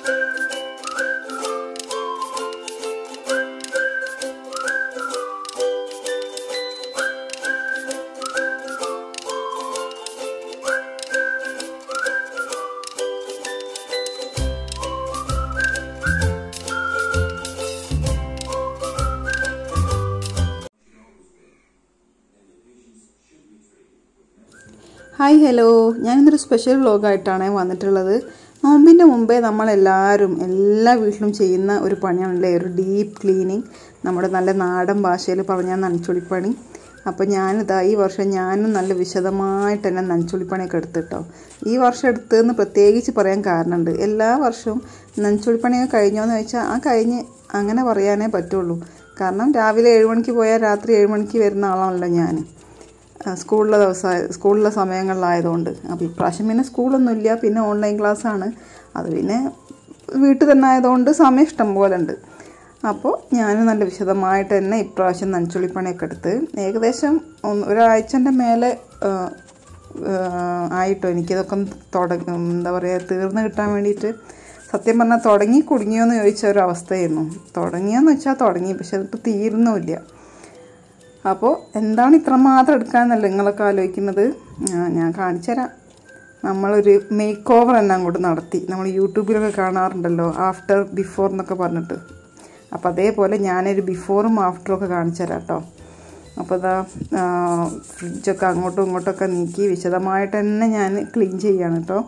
hi hello ഞാനിന്നൊരു special വ്ലോഗായിട്ടാണ് വന്നിട്ടുള്ളത് നോമ്പിൻ്റെ മുമ്പേ നമ്മളെല്ലാവരും എല്ലാ വീട്ടിലും ചെയ്യുന്ന ഒരു പണിയാണല്ലേ ഒരു ഡീപ്പ് ക്ലീനിങ് നമ്മുടെ നല്ല നാടൻ ഭാഷയിൽ പറഞ്ഞാൽ നനച്ചുളിപ്പണി അപ്പോൾ ഞാനിതാ ഈ വർഷം ഞാനും നല്ല വിശദമായിട്ട് തന്നെ നനച്ചുളിപ്പണിയൊക്കെ എടുത്തിട്ടോ ഈ വർഷം എടുത്തതെന്ന് പ്രത്യേകിച്ച് പറയാൻ കാരണമുണ്ട് എല്ലാ വർഷവും നനച്ചുളിപ്പണിയൊക്കെ കഴിഞ്ഞോന്ന് ചോദിച്ചാൽ ആ കഴിഞ്ഞ് അങ്ങനെ പറയാനേ പറ്റുള്ളൂ കാരണം രാവിലെ ഏഴ് മണിക്ക് പോയാൽ രാത്രി ഏഴ് മണിക്ക് വരുന്ന ആളാണല്ലോ ഞാൻ സ്കൂളിലെ ദിവസം സ്കൂളിലെ സമയങ്ങളിലായതുകൊണ്ട് അപ്പോൾ ഇപ്രാവശ്യം പിന്നെ സ്കൂളൊന്നുമില്ല പിന്നെ ഓൺലൈൻ ക്ലാസ്സാണ് അത് പിന്നെ വീട്ടിൽ തന്നെ ആയതുകൊണ്ട് സമയം ഇഷ്ടം പോലെ ഉണ്ട് അപ്പോൾ ഞാൻ നല്ല വിശദമായിട്ട് തന്നെ ഇപ്രാവശ്യം നനച്ചുള്ളിപ്പണിയൊക്കെ എടുത്ത് ഏകദേശം ഒന്ന് ഒരാഴ്ചൻ്റെ മേലെ ആ, ആ, ആയിട്ടോ എനിക്കിതൊക്കെ തുടങ്ങി എന്താ പറയുക തീർന്നു കിട്ടാൻ വേണ്ടിയിട്ട് സത്യം പറഞ്ഞാൽ തുടങ്ങി കുടുങ്ങിയോന്ന് ചോദിച്ച ഒരു അവസ്ഥയായിരുന്നു തുടങ്ങിയെന്ന് വെച്ചാൽ തുടങ്ങി പക്ഷെ അതിപ്പോൾ തീരുന്നുമില്ല അപ്പോൾ എന്താണ് ഇത്രമാത്രം എടുക്കാമെന്നല്ല നിങ്ങളൊക്കെ ആലോചിക്കുന്നത് ആ, ഞാൻ കാണിച്ചു തരാം നമ്മളൊരു മേക്ക് ഓവർ തന്നെ അങ്ങോട്ട് നടത്തി നമ്മൾ യൂട്യൂബിലൊക്കെ കാണാറുണ്ടല്ലോ ആഫ്റ്റർ ബിഫോർ എന്നൊക്കെ പറഞ്ഞിട്ട് അപ്പോൾ അതേപോലെ ഞാനൊരു ബിഫോറും ആഫ്റ്ററും ഒക്കെ കാണിച്ചു തരാം കേട്ടോ അപ്പോൾ ഇതാ ആ, ഫ്രിഡ്ജൊക്കെ അങ്ങോട്ടും ഇങ്ങോട്ടൊക്കെ നീക്കി വിശദമായിട്ട് തന്നെ ഞാൻ ക്ലീൻ ചെയ്യാണ് കേട്ടോ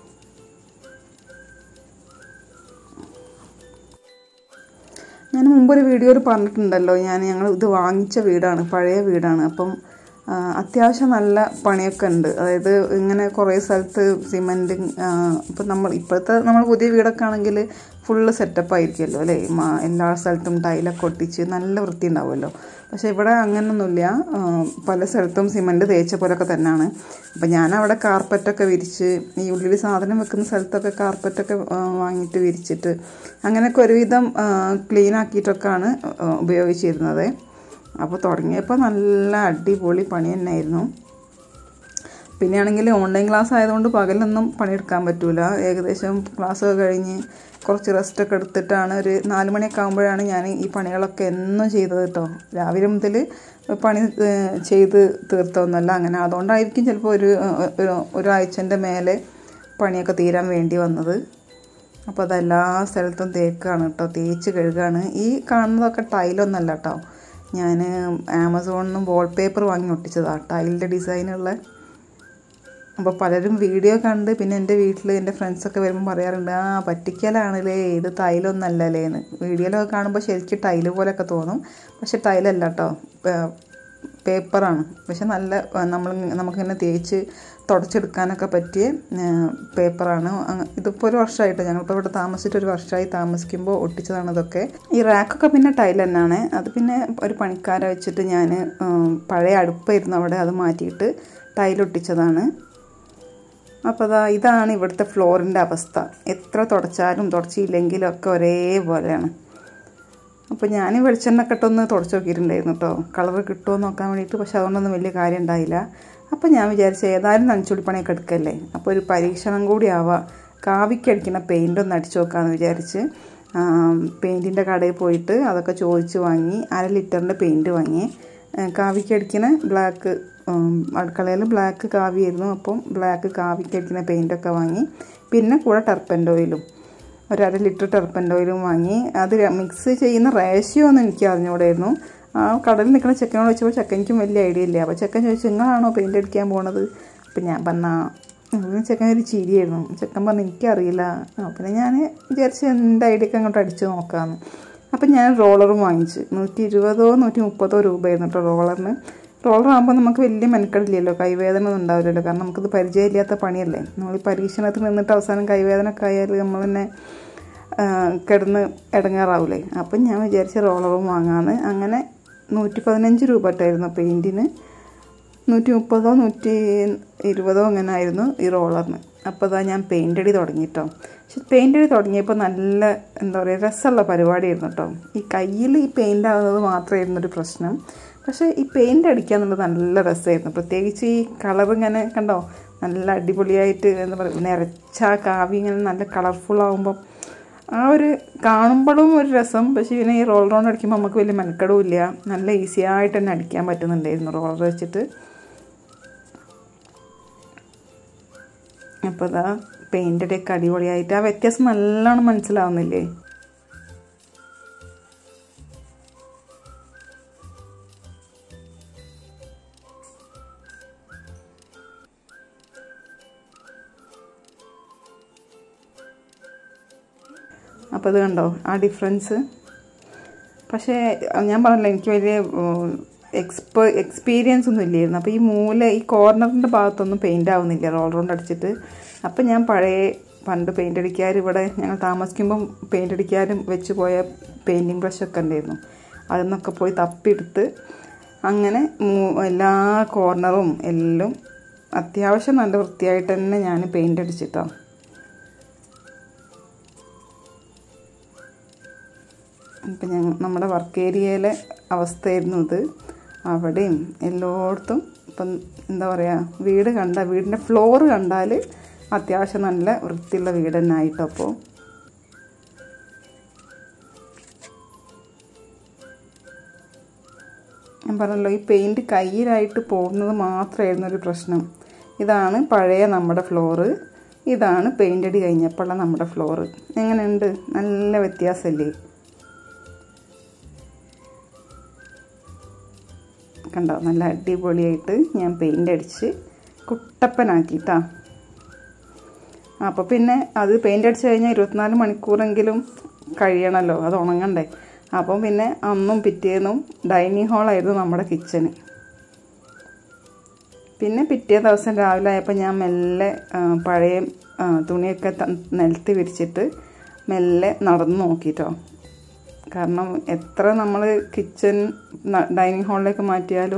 ഞാൻ മുമ്പൊരു വീഡിയോയിൽ പറഞ്ഞിട്ടുണ്ടല്ലോ ഞാൻ ഞങ്ങൾ ഇത് വാങ്ങിച്ച വീടാണ് പഴയ വീടാണ് അപ്പം ആ, അത്യാവശ്യം നല്ല പണിയൊക്കെ ഉണ്ട് അതായത് ഇങ്ങനെ കുറേ സ്ഥലത്ത് സിമെൻറ്റ് ഇപ്പം നമ്മൾ ഇപ്പോഴത്തെ നമ്മൾ പുതിയ വീടൊക്കെ ആണെങ്കിൽ ഫുള്ള് സെറ്റപ്പ് ആയിരിക്കുമല്ലോ അല്ലേ മ- എല്ലാ സ്ഥലത്തും ടൈലൊക്കെ ഒട്ടിച്ച് നല്ല വൃത്തി ഉണ്ടാവുമല്ലോ പക്ഷേ ഇവിടെ അങ്ങനൊന്നുമില്ല ആ, പല സ്ഥലത്തും സിമൻറ്റ് തേച്ച പോലൊക്കെ തന്നെയാണ് അപ്പം ഞാനവിടെ കാർപ്പറ്റൊക്കെ വിരിച്ച് ഈ ഉള്ളിൽ സാധനം വെക്കുന്ന സ്ഥലത്തൊക്കെ കാർപ്പറ്റൊക്കെ ആ, വാങ്ങിയിട്ട് വിരിച്ചിട്ട് അങ്ങനെയൊക്കെ ഒരുവിധം ക്ലീൻ ആക്കിയിട്ടൊക്കെയാണ് ആ, ഉപയോഗിച്ചിരുന്നത് അപ്പോൾ തുടങ്ങിയപ്പോൾ നല്ല അടിപൊളി പണി തന്നെയായിരുന്നു പിന്നെ ആണെങ്കിൽ ഓൺലൈൻ ക്ലാസ് ആയതുകൊണ്ട് പകലൊന്നും പണിയെടുക്കാൻ പറ്റൂല ഏകദേശം ക്ലാസ് കഴിഞ്ഞ് കുറച്ച് റെസ്റ്റൊക്കെ എടുത്തിട്ടാണ് ഒരു നാല് മണിയൊക്കെ ആകുമ്പോഴാണ് ഞാൻ ഈ പണികളൊക്കെ എന്നും ചെയ്തത് കേട്ടോ രാവിലെ മുതൽ പണി ഏഹ്, ചെയ്ത് തീർത്തൊന്നുമല്ല അങ്ങനെ അതുകൊണ്ടായിരിക്കും ചിലപ്പോൾ ഒരു ഏഹ്, ഒരു ഒരാഴ്ചൻ്റെ മേലെ പണിയൊക്കെ തീരാൻ വേണ്ടി വന്നത് അപ്പോൾ അതെല്ലാ സ്ഥലത്തും തേക്കാണ് കേട്ടോ തേച്ച് കഴുകാണ് ഈ കാണുന്നതൊക്കെ ടൈലൊന്നല്ല കേട്ടോ ഞാൻ ആമസോണിൽ നിന്ന് വാൾപേപ്പർ വാങ്ങി ഒട്ടിച്ചതാണ് ടൈലിൻ്റെ ഡിസൈനുള്ള അപ്പോൾ പലരും വീഡിയോ കണ്ട് പിന്നെ എൻ്റെ വീട്ടിൽ എൻ്റെ ഫ്രണ്ട്സൊക്കെ വരുമ്പോൾ പറയാറുണ്ട് ആ പറ്റിക്കലാണല്ലേ ഇത് ടൈലൊന്നല്ലല്ലേ എന്ന് വീഡിയോയിലൊക്കെ കാണുമ്പോൾ ശരിക്കും ടൈല് പോലെയൊക്കെ തോന്നും പക്ഷെ ടൈലല്ല കേട്ടോ പേപ്പറാണ് പക്ഷെ നല്ല നമ്മൾ നമുക്കിങ്ങനെ തേച്ച് തുടച്ചെടുക്കാനൊക്കെ പറ്റിയ പേപ്പറാണ് ഇതിപ്പോൾ ഒരു വർഷമായിട്ട് ഞങ്ങളിപ്പോൾ ഇവിടെ താമസിച്ചിട്ട് ഒരു വർഷമായി താമസിക്കുമ്പോൾ ഒട്ടിച്ചതാണ് ഇതൊക്കെ ഈ റാക്കൊക്കെ പിന്നെ ടൈൽ തന്നെയാണ് അത് പിന്നെ ഒരു പണിക്കാരെ വെച്ചിട്ട് ഞാൻ പഴയ അടുപ്പായിരുന്നു അവിടെ അത് മാറ്റിയിട്ട് ടൈലൊട്ടിച്ചതാണ് അപ്പോൾ അതാ ഇതാണ് ഇവിടുത്തെ ഫ്ലോറിൻ്റെ അവസ്ഥ എത്ര തുടച്ചാലും തുടച്ചില്ലെങ്കിലും ഒക്കെ ഒരേപോലെയാണ് അപ്പോൾ ഞാൻ വെളിച്ചെണ്ണ ഇട്ടൊന്ന് തുടച്ച് നോക്കിയിട്ടുണ്ടായിരുന്നു കേട്ടോ കളർ കിട്ടുമോ നോക്കാൻ വേണ്ടിയിട്ട് പക്ഷെ അതുകൊണ്ടൊന്നും വലിയ കാര്യം ഉണ്ടായില്ല അപ്പോൾ ഞാൻ വിചാരിച്ചു ഏതായാലും നനച്ചുടിപ്പണിയൊക്കെ എടുക്കല്ലേ അപ്പോൾ ഒരു പരീക്ഷണം കൂടി ആവാം കാവിക്കടിക്കുന്ന പെയിൻ്റ് ഒന്ന് അടിച്ചു നോക്കാമെന്ന് വിചാരിച്ച് പെയിൻറ്റിൻ്റെ കടയിൽ പോയിട്ട് അതൊക്കെ ചോദിച്ച് വാങ്ങി അര ലിറ്ററിൻ്റെ പെയിൻറ്റ് വാങ്ങി കാവിക്കടിക്കുന്ന ബ്ലാക്ക് അടുക്കളയിൽ ബ്ലാക്ക് കാവിയായിരുന്നു അപ്പം ബ്ലാക്ക് കാവിക്കടിക്കുന്ന പെയിൻറ്റൊക്കെ വാങ്ങി പിന്നെ കൂടെ ടർപ്പൻ്റ് ഓയിലും ഒരു അര ലിറ്റർ ടെർപ്പൻ്റ് ഓയിലും വാങ്ങി അത് മിക്സ് ചെയ്യുന്ന റേഷ്യോ ഒന്നും എനിക്ക് അറിഞ്ഞുകൂടായിരുന്നു ആ കടലിൽ നിൽക്കുന്ന ചെക്കനോട് ചോദിച്ചപ്പോൾ ചെക്കനിക്കും വലിയ ഐഡിയ ഇല്ല അപ്പോൾ ചെക്കൻ ചോദിച്ചു നിങ്ങളാണോ പെയിൻ്റ് അടിക്കാൻ പോണത് അപ്പം ഞാൻ പറഞ്ഞ ചെക്കൻ ഒരു ചിരിയായിരുന്നു ചെക്കൻ പറഞ്ഞു എനിക്കറിയില്ല ആ പിന്നെ ഞാൻ വിചാരിച്ച് എൻ്റെ ഐഡിയൊക്കെ അങ്ങോട്ട് അടിച്ച് നോക്കാമെന്ന് അപ്പം ഞാൻ റോളറും വാങ്ങിച്ച് നൂറ്റി ഇരുപതോ നൂറ്റി മുപ്പതോ രൂപയായിരുന്നു കേട്ടോ റോളറിന് റോളർ ആകുമ്പോൾ നമുക്ക് വലിയ മെനക്കെടില്ലല്ലോ കൈവേദന ഒന്നും ഉണ്ടാവില്ലല്ലോ കാരണം നമുക്കിത് പരിചയമില്ലാത്ത പണിയല്ലേ നമ്മൾ ഈ പരീക്ഷണത്തിൽ നിന്നിട്ട് അവസാനം കൈവേദന ഒക്കെ ആയാൽ നമ്മൾ തന്നെ കിടന്ന് ഇടങ്ങാറാവൂലേ അപ്പം ഞാൻ വിചാരിച്ച റോളറും വാങ്ങാമെന്ന് അങ്ങനെ നൂറ്റി പതിനഞ്ച് രൂപ ഇട്ടായിരുന്നു പെയിൻറ്റിന് നൂറ്റി മുപ്പതോ നൂറ്റി ഇരുപതോ അങ്ങനെ ആയിരുന്നു ഈ റോളറിന് അപ്പോൾ അതാ ഞാൻ പെയിൻ്റ് അടി തുടങ്ങിട്ടോ പക്ഷെ പെയിൻ്റ് അടി തുടങ്ങിയപ്പോൾ നല്ല എന്താ പറയുക രസമുള്ള പരിപാടിയായിരുന്നു കേട്ടോ ഈ കയ്യിൽ ഈ പെയിൻ്റ് ആകുന്നത് മാത്രമായിരുന്നു ഒരു പ്രശ്നം പക്ഷേ ഈ പെയിൻ്റ് അടിക്കുക എന്നുള്ളത് നല്ല രസമായിരുന്നു പ്രത്യേകിച്ച് ഈ കളർ ഇങ്ങനെ കണ്ടോ നല്ല അടിപൊളിയായിട്ട് എന്താ പറയുക നിറച്ച കാവി ഇങ്ങനെ നല്ല കളർഫുൾ ആകുമ്പം ആ ഒരു കാണുമ്പോഴും ഒരു രസം പക്ഷേ പിന്നെ ഈ റോൾ റൗണ്ട് അടിക്കുമ്പോൾ നമുക്ക് വലിയ മെനക്കെടും ഇല്ല നല്ല ഈസി ആയിട്ട് തന്നെ അടിക്കാൻ പറ്റുന്നുണ്ടായിരുന്നു റോളർ വെച്ചിട്ട് അപ്പോൾ അതാ പെയിൻ്റൊക്കെ അടിപൊളിയായിട്ട് ആ വ്യത്യാസം നല്ലോണം മനസ്സിലാവുന്നില്ലേ അപ്പോൾ അത് കണ്ടോ ആ ഡിഫറൻസ് പക്ഷേ ഞാൻ പറഞ്ഞില്ല എനിക്ക് വലിയ എക്സ്പ എക്സ്പീരിയൻസ് ഒന്നും ഇല്ലായിരുന്നു അപ്പോൾ ഈ മൂല ഈ കോർണറിൻ്റെ ഭാഗത്തൊന്നും പെയിൻ്റ് ആവുന്നില്ല റോൾ റൗണ്ട് അടിച്ചിട്ട് അപ്പം ഞാൻ പഴയ പണ്ട് പെയിൻ്റ് അടിക്കാർ ഇവിടെ ഞങ്ങൾ താമസിക്കുമ്പം പെയിൻ്റ് അടിക്കാരും വെച്ച് പോയ പെയിൻറ്റിങ് ബ്രഷൊക്കെ ഉണ്ടായിരുന്നു അതിൽ നിന്നൊക്കെ പോയി തപ്പിയെടുത്ത് അങ്ങനെ എല്ലാ കോർണറും എല്ലാം അത്യാവശ്യം നല്ല വൃത്തിയായിട്ട് തന്നെ ഞാൻ പെയിൻ്റ് അടിച്ചിട്ടാണ് ഇപ്പം ഞങ്ങൾ നമ്മുടെ വർക്ക് ഏരിയയിലെ അവസ്ഥയായിരുന്നു ഇത് അവിടെയും എല്ലായിടത്തും ഇപ്പം എന്താ പറയുക വീട് കണ്ട വീടിൻ്റെ ഫ്ലോർ കണ്ടാൽ അത്യാവശ്യം നല്ല വൃത്തിയുള്ള വീട് തന്നെ ആയിട്ടോ അപ്പോൾ ഞാൻ പറഞ്ഞല്ലോ ഈ പെയിൻറ് കയ്യിലായിട്ട് പോകുന്നത് മാത്രമായിരുന്നു ഒരു പ്രശ്നം ഇതാണ് പഴയ നമ്മുടെ ഫ്ലോറ് ഇതാണ് പെയിൻ്റ് അടി കഴിഞ്ഞപ്പോഴുള്ള നമ്മുടെ ഫ്ലോറ് എങ്ങനെയുണ്ട് നല്ല വ്യത്യാസമല്ലേ കണ്ടോ നല്ല അടിപൊളിയായിട്ട് ഞാൻ പെയിൻ്റ് അടിച്ച് കുട്ടപ്പനാക്കിട്ടാ അപ്പോൾ പിന്നെ അത് പെയിൻ്റ് അടിച്ച് കഴിഞ്ഞാൽ ഇരുപത്തിനാല് മണിക്കൂറെങ്കിലും കഴിയണമല്ലോ അത് ഉണങ്ങണ്ടേ അപ്പം പിന്നെ അന്നും പിറ്റേന്നും ഡൈനിങ് ഹാളായിരുന്നു നമ്മുടെ കിച്ചന് പിന്നെ പിറ്റേ ദിവസം രാവിലെ ആയപ്പോൾ ഞാൻ മെല്ലെ പഴയ തുണിയൊക്കെ നിലത്ത് വിരിച്ചിട്ട് മെല്ലെ നടന്നു നോക്കിട്ടോ കാരണം എത്ര നമ്മൾ കിച്ചൺ ഡൈനിങ് ഹാളിലേക്ക് മാറ്റിയാലും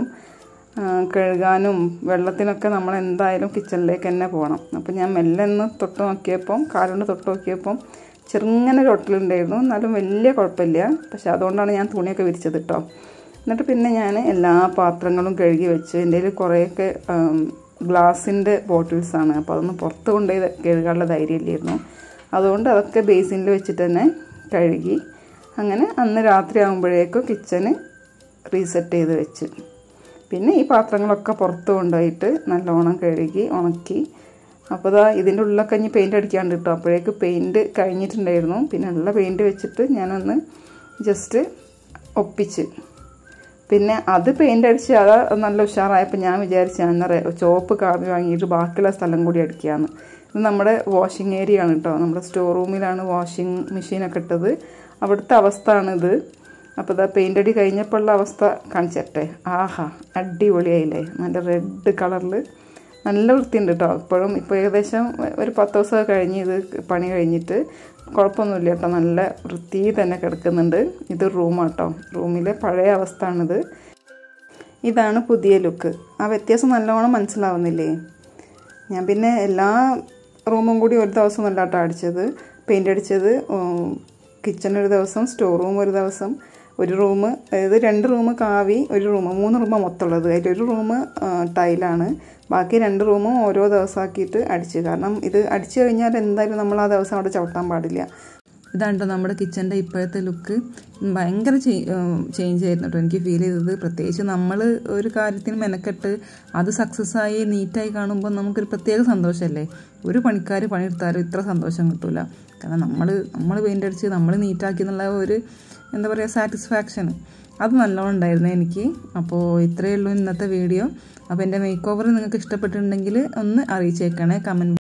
കഴുകാനും വെള്ളത്തിനൊക്കെ നമ്മൾ എന്തായാലും കിച്ചണിലേക്ക് തന്നെ പോകണം അപ്പോൾ ഞാൻ മെല്ലെ ഒന്ന് തൊട്ട് നോക്കിയപ്പം കാലുകൊണ്ട് തൊട്ട് നോക്കിയപ്പം ചെറുങ്ങനെ ചൊട്ടലുണ്ടായിരുന്നു എന്നാലും വലിയ കുഴപ്പമില്ല പക്ഷെ അതുകൊണ്ടാണ് ഞാൻ തുണിയൊക്കെ വിരിച്ചത് കേട്ടോ എന്നിട്ട് പിന്നെ ഞാൻ എല്ലാ പാത്രങ്ങളും കഴുകി വെച്ച് എൻ്റെ കയ്യിൽ കുറേയൊക്കെ ഗ്ലാസിൻ്റെ ബോട്ടിൽസാണ് അപ്പോൾ അതൊന്ന് പുറത്ത് കൊണ്ടുപോയി കഴുകാനുള്ള ധൈര്യമില്ലായിരുന്നു അതുകൊണ്ട് അതൊക്കെ ബേസിനിൽ വെച്ചിട്ട് തന്നെ കഴുകി അങ്ങനെ അന്ന് രാത്രി ആകുമ്പോഴേക്കും കിച്ചന് റീസെറ്റ് ചെയ്ത് വെച്ച് പിന്നെ ഈ പാത്രങ്ങളൊക്കെ പുറത്ത് കൊണ്ടുപോയിട്ട് നല്ലോണം കഴുകി ഉണക്കി അപ്പോൾ ഇതാ ഇതിൻ്റെ ഉള്ളിലൊക്കെ ഇനി പെയിൻ്റ് അടിക്കാണ്ട് കിട്ടും അപ്പോഴേക്ക് പെയിൻറ്റ് കഴിഞ്ഞിട്ടുണ്ടായിരുന്നു പിന്നെ ഉള്ള പെയിൻറ്റ് വെച്ചിട്ട് ഞാനൊന്ന് ജസ്റ്റ് ഒപ്പിച്ച് പിന്നെ അത് പെയിൻ്റ് അടിച്ച് അത് നല്ല ഉഷാറായപ്പോൾ ഞാൻ വിചാരിച്ചു ഞാൻ ചോപ്പ് കാവി വാങ്ങിയിട്ട് ബാക്കിയുള്ള സ്ഥലം കൂടി അടിക്കാമെന്ന് ഇത് നമ്മുടെ വാഷിംഗ് ഏരിയ ആണ് കേട്ടോ നമ്മുടെ സ്റ്റോർ റൂമിലാണ് വാഷിംഗ് മെഷീനൊക്കെ ഇട്ടത് അവിടുത്തെ അവസ്ഥ ആണിത് അപ്പോൾ ഇതാ പെയിൻ്റ് അടി കഴിഞ്ഞപ്പോഴുള്ള അവസ്ഥ കാണിച്ചട്ടെ ആഹാ അടിപൊളിയായില്ലേ നല്ല റെഡ് കളറിൽ നല്ല വൃത്തിയുണ്ട് കേട്ടോ ഇപ്പോഴും ഇപ്പോൾ ഏകദേശം ഒരു പത്ത് ദിവസമൊക്കെ കഴിഞ്ഞ് ഇത് പണി കഴിഞ്ഞിട്ട് കുഴപ്പമൊന്നുമില്ല കേട്ടോ നല്ല വൃത്തി തന്നെ കിടക്കുന്നുണ്ട് ഇത് റൂമാട്ടോ റൂമിലെ പഴയ അവസ്ഥ ആണിത് ഇതാണ് പുതിയ ലുക്ക് ആ വ്യത്യാസം നല്ലോണം മനസ്സിലാവുന്നില്ലേ ഞാൻ പിന്നെ എല്ലാ റൂമും കൂടി ഒരു ദിവസം നല്ല കേട്ടോ അടിച്ചത് പെയിൻ്റ് അടിച്ചത് കിച്ചൺ ഒരു ദിവസം സ്റ്റോർ റൂം ഒരു ദിവസം ഒരു റൂം അതായത് രണ്ട് റൂം കാവി ഒരു റൂം മൂന്ന് റൂമാണ് മൊത്തമുള്ളത് അതിലൊരു റൂം ടൈലാണ് ബാക്കി രണ്ട് റൂമും ഓരോ ദിവസമാക്കിയിട്ട് അടിച്ച് കാരണം ഇത് അടിച്ചു കഴിഞ്ഞാൽ എന്തായാലും നമ്മൾ ആ ദിവസം അവിടെ ചവിട്ടാൻ പാടില്ല ഇതാണ് നമ്മുടെ കിച്ചൻ്റെ ഇപ്പോഴത്തെ ലുക്ക് ഭയങ്കര ചേഞ്ച് ആയിരുന്നു കേട്ടോ എനിക്ക് ഫീൽ ചെയ്തത് പ്രത്യേകിച്ച് നമ്മൾ ഒരു കാര്യത്തിന് മെനക്കെട്ട് അത് സക്സസ് ആയി നീറ്റായി കാണുമ്പോൾ നമുക്കൊരു പ്രത്യേക സന്തോഷമല്ലേ ഒരു പണിക്കാർ പണിയെടുത്താലും ഇത്ര സന്തോഷം കിട്ടില്ല കാരണം നമ്മൾ നമ്മൾ പെയിൻ്റ് അടിച്ച് നമ്മൾ നീറ്റാക്കി എന്നുള്ള ഒരു എന്താ പറയുക സാറ്റിസ്ഫാക്ഷൻ അത് നല്ലോണം ഉണ്ടായിരുന്നു എനിക്ക് അപ്പോൾ ഇത്രയേ ഉള്ളൂ ഇന്നത്തെ വീഡിയോ അപ്പോൾ എൻ്റെ മേക്ക് ഓവർ നിങ്ങൾക്ക് ഇഷ്ടപ്പെട്ടിട്ടുണ്ടെങ്കിൽ ഒന്ന് അറിയിച്ചേക്കണേ കമൻറ്റ്